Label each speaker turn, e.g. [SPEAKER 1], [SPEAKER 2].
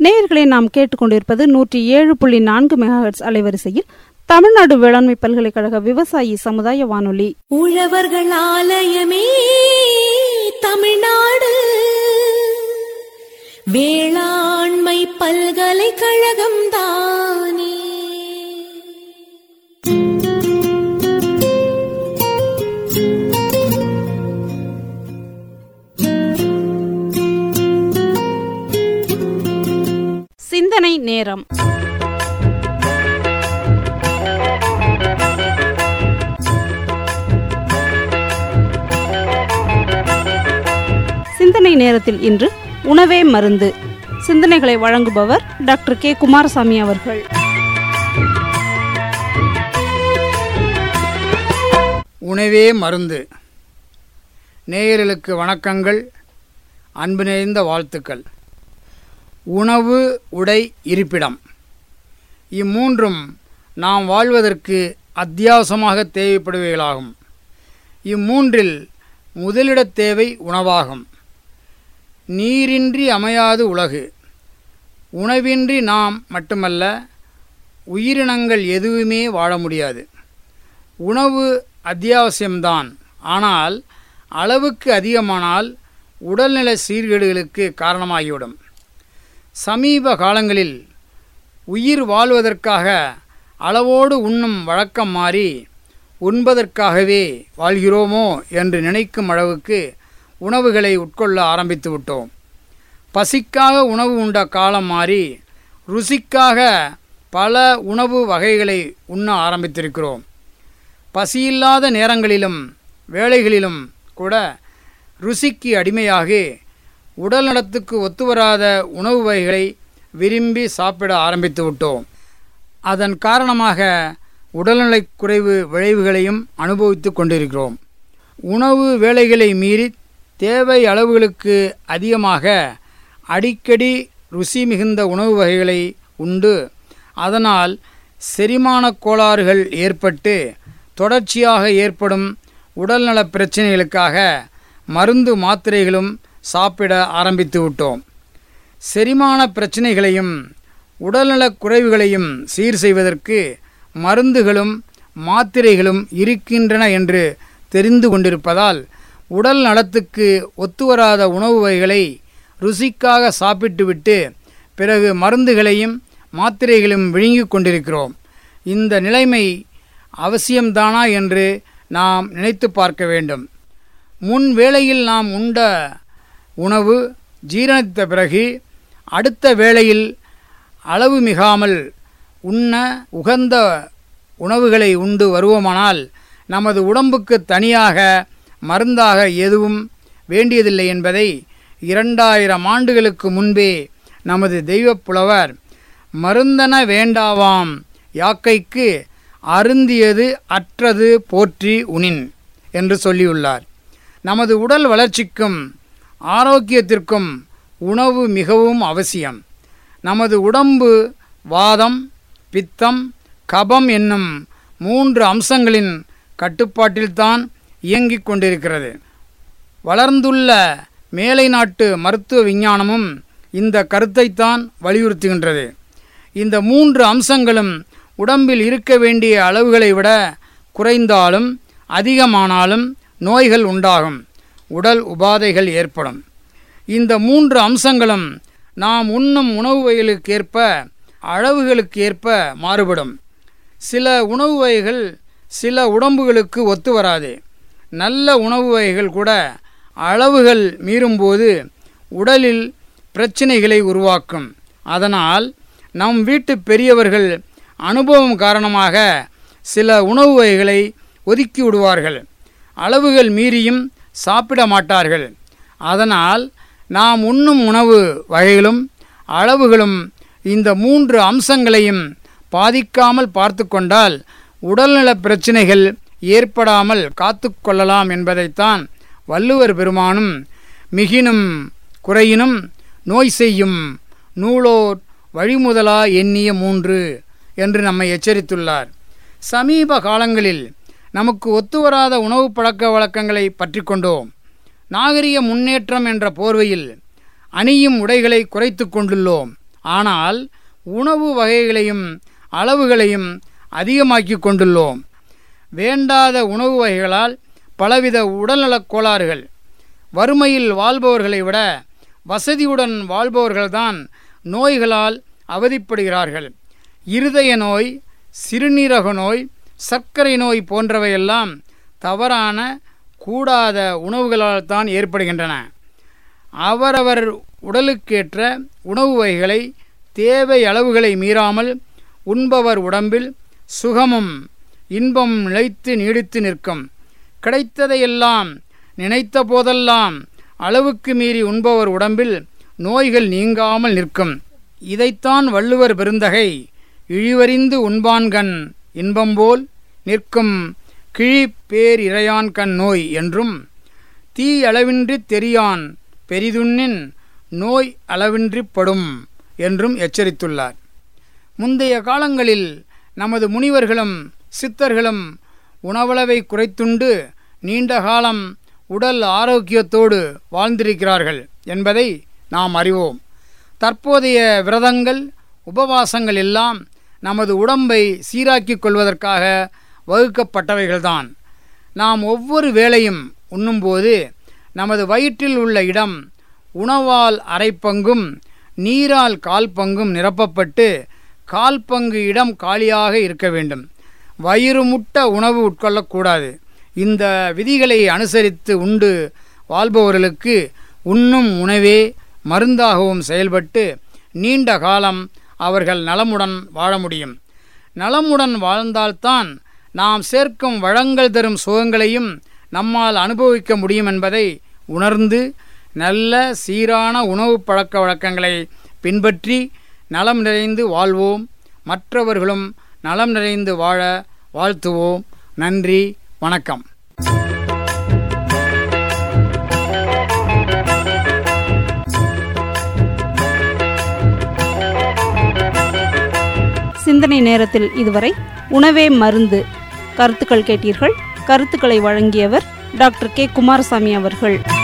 [SPEAKER 1] நேயர்களை நாம் கேட்டுக்கொண்டிருப்பது நூற்றி ஏழு புள்ளி நான்கு மெகாஹெட்ஸ் அலைவரிசையில் தமிழ்நாடு வேளாண்மை பல்கலைக்கழக விவசாயி சமுதாய வானொலி
[SPEAKER 2] உழவர்கள் ஆலயமே தமிழ்நாடு வேளாண்மை பல்கலைக்கழகம் தானே
[SPEAKER 1] சிந்தனை நேரம் சிந்தனை நேரத்தில் இன்று உணவே மருந்து சிந்தனைகளை வழங்குபவர் டாக்டர் கே குமாரசாமி அவர்கள்
[SPEAKER 3] உணவே மருந்து நேயர்களுக்கு வணக்கங்கள் அன்பு நிறைந்த வாழ்த்துக்கள் உணவு உடை இருப்பிடம் இம்மூன்றும் நாம் வாழ்வதற்கு அத்தியாவசமாக தேவைப்படுவைகளாகும் இம்மூன்றில் முதலிடத் தேவை உணவாகும் நீரின்றி அமையாது உலகு உணவின்றி நாம் மட்டுமல்ல உயிரினங்கள் எதுவுமே வாழ முடியாது உணவு அத்தியாவசியம்தான் ஆனால் அளவுக்கு அதிகமானால் உடல்நல சீர்கேடுகளுக்கு காரணமாகிவிடும் சமீப காலங்களில் உயிர் வாழ்வதற்காக அளவோடு உண்ணும் வழக்கம் மாறி உண்பதற்காகவே வாழ்கிறோமோ என்று நினைக்கும் அளவுக்கு உணவுகளை உட்கொள்ள ஆரம்பித்து விட்டோம் பசிக்காக உணவு உண்ட காலம் மாறி ருசிக்காக பல உணவு வகைகளை உண்ண ஆரம்பித்திருக்கிறோம் பசியில்லாத நேரங்களிலும் வேளைகளிலும் கூட ருசிக்கு அடிமையாகி உடல் நலத்துக்கு ஒத்துவராத உணவு வகைகளை விரும்பி சாப்பிட ஆரம்பித்து விட்டோம் அதன் காரணமாக உடல்நலக் குறைவு விளைவுகளையும் அனுபவித்து கொண்டிருக்கிறோம் உணவு வேலைகளை மீறி தேவை அளவுகளுக்கு அதிகமாக அடிக்கடி ருசி மிகுந்த உணவு வகைகளை உண்டு அதனால் செரிமானக் கோளாறுகள் ஏற்பட்டு தொடர்ச்சியாக ஏற்படும் உடல்நலப் பிரச்சனைகளுக்காக மருந்து மாத்திரைகளும் சாப்பிட ஆரம்பித்து விட்டோம் செரிமான பிரச்சனைகளையும் உடல்நலக் குறைவுகளையும் சீர் செய்வதற்கு மருந்துகளும் மாத்திரைகளும் இருக்கின்றன என்று தெரிந்து கொண்டிருப்பதால் உடல் நலத்துக்கு ஒத்துவராத உணவு வகைகளை ருசிக்காக சாப்பிட்டுவிட்டு பிறகு மருந்துகளையும் மாத்திரைகளையும் விழுங்கிக் கொண்டிருக்கிறோம் இந்த நிலைமை அவசியம்தானா என்று நாம் நினைத்து பார்க்க வேண்டும் முன் வேளையில் நாம் உண்ட உணவு ஜீரணித்த பிறகு அடுத்த வேளையில் அளவு மிகாமல் உண்ண உகந்த உணவுகளை உண்டு வருவோமானால் நமது உடம்புக்கு தனியாக மருந்தாக எதுவும் வேண்டியதில்லை என்பதை இரண்டாயிரம் ஆண்டுகளுக்கு முன்பே நமது தெய்வப் புலவர் மருந்தன வேண்டாவாம் யாக்கைக்கு அருந்தியது அற்றது போற்றி உணின் என்று சொல்லியுள்ளார் நமது உடல் வளர்ச்சிக்கும் ஆரோக்கியத்திற்கும் உணவு மிகவும் அவசியம் நமது உடம்பு வாதம் பித்தம் கபம் என்னும் மூன்று அம்சங்களின் கட்டுப்பாட்டில்தான் இயங்கிக் கொண்டிருக்கிறது வளர்ந்துள்ள மேலை நாட்டு மருத்துவ விஞ்ஞானமும் இந்த கருத்தைத்தான் வலியுறுத்துகின்றது இந்த மூன்று அம்சங்களும் உடம்பில் இருக்க வேண்டிய அளவுகளை விட குறைந்தாலும் அதிகமானாலும் நோய்கள் உண்டாகும் உடல் உபாதைகள் ஏற்படும் இந்த மூன்று அம்சங்களும் நாம் உண்ணும் உணவு வகைகளுக்கேற்ப அளவுகளுக்கு ஏற்ப மாறுபடும் சில உணவு வகைகள் சில உடம்புகளுக்கு ஒத்து வராது நல்ல உணவு வகைகள் கூட அளவுகள் மீறும்போது உடலில் பிரச்சனைகளை உருவாக்கும் அதனால் நம் வீட்டு பெரியவர்கள் அனுபவம் காரணமாக சில உணவு வகைகளை ஒதுக்கி விடுவார்கள் அளவுகள் மீறியும் சாப்பிட மாட்டார்கள் அதனால் நாம் உண்ணும் உணவு வகைகளும் அளவுகளும் இந்த மூன்று அம்சங்களையும் பாதிக்காமல் பார்த்து கொண்டால் உடல்நலப் பிரச்சனைகள் ஏற்படாமல் காத்து கொள்ளலாம் என்பதைத்தான் வள்ளுவர் பெருமானும் மிகினும் குறையினும் நோய் செய்யும் நூலோர் வழிமுதலா எண்ணிய மூன்று என்று நம்மை எச்சரித்துள்ளார் சமீப காலங்களில் நமக்கு ஒத்துவராத உணவு பழக்க வழக்கங்களை பற்றி கொண்டோம் நாகரிக முன்னேற்றம் என்ற போர்வையில் அணியும் உடைகளை குறைத்து கொண்டுள்ளோம் ஆனால் உணவு வகைகளையும் அளவுகளையும் அதிகமாக்கி கொண்டுள்ளோம் வேண்டாத உணவு வகைகளால் பலவித உடல்நலக் கோளாறுகள் வறுமையில் வாழ்பவர்களை விட வசதியுடன் வாழ்பவர்கள்தான் நோய்களால் அவதிப்படுகிறார்கள் இருதய நோய் சிறுநீரக நோய் சர்க்கரை நோய் போன்றவையெல்லாம் தவறான கூடாத உணவுகளால் தான் ஏற்படுகின்றன அவரவர் உடலுக்கேற்ற உணவு வகைகளை தேவை அளவுகளை மீறாமல் உண்பவர் உடம்பில் சுகமும் இன்பம் நிலைத்து நீடித்து நிற்கும் கிடைத்ததையெல்லாம் நினைத்த போதெல்லாம் அளவுக்கு மீறி உண்பவர் உடம்பில் நோய்கள் நீங்காமல் நிற்கும் இதைத்தான் வள்ளுவர் பெருந்தகை இழிவறிந்து உண்பான்கண் இன்பம்போல் நிற்கும் கிழிப்பேர் இறையான்கண் நோய் என்றும் தீ அளவின்றி தெரியான் பெரிதுண்ணின் நோய் அளவின்றி படும் என்றும் எச்சரித்துள்ளார் முந்தைய காலங்களில் நமது முனிவர்களும் சித்தர்களும் உணவளவை குறைத்துண்டு நீண்ட காலம் உடல் ஆரோக்கியத்தோடு வாழ்ந்திருக்கிறார்கள் என்பதை நாம் அறிவோம் தற்போதைய விரதங்கள் உபவாசங்கள் எல்லாம் நமது உடம்பை சீராக்கிக் கொள்வதற்காக வகுக்கப்பட்டவைகள்தான் நாம் ஒவ்வொரு வேளையும் உண்ணும்போது நமது வயிற்றில் உள்ள இடம் உணவால் அரை பங்கும் நீரால் கால் பங்கும் நிரப்பப்பட்டு கால் பங்கு இடம் காலியாக இருக்க வேண்டும் வயிறு முட்ட உணவு உட்கொள்ளக்கூடாது இந்த விதிகளை அனுசரித்து உண்டு வாழ்பவர்களுக்கு உண்ணும் உணவே மருந்தாகவும் செயல்பட்டு நீண்ட காலம் அவர்கள் நலமுடன் வாழ முடியும் நலமுடன் வாழ்ந்தால்தான் நாம் சேர்க்கும் வளங்கள் தரும் சுகங்களையும் நம்மால் அனுபவிக்க முடியும் என்பதை உணர்ந்து நல்ல சீரான உணவு பழக்க வழக்கங்களை பின்பற்றி நலம் நிறைந்து வாழ்வோம் மற்றவர்களும் நலம் நிறைந்து வாழ வாழ்த்துவோம் நன்றி வணக்கம்
[SPEAKER 1] சிந்தனை நேரத்தில் இதுவரை உணவே மருந்து கருத்துக்கள் கேட்டீர்கள் கருத்துக்களை வழங்கியவர் டாக்டர் கே குமாரசாமி அவர்கள்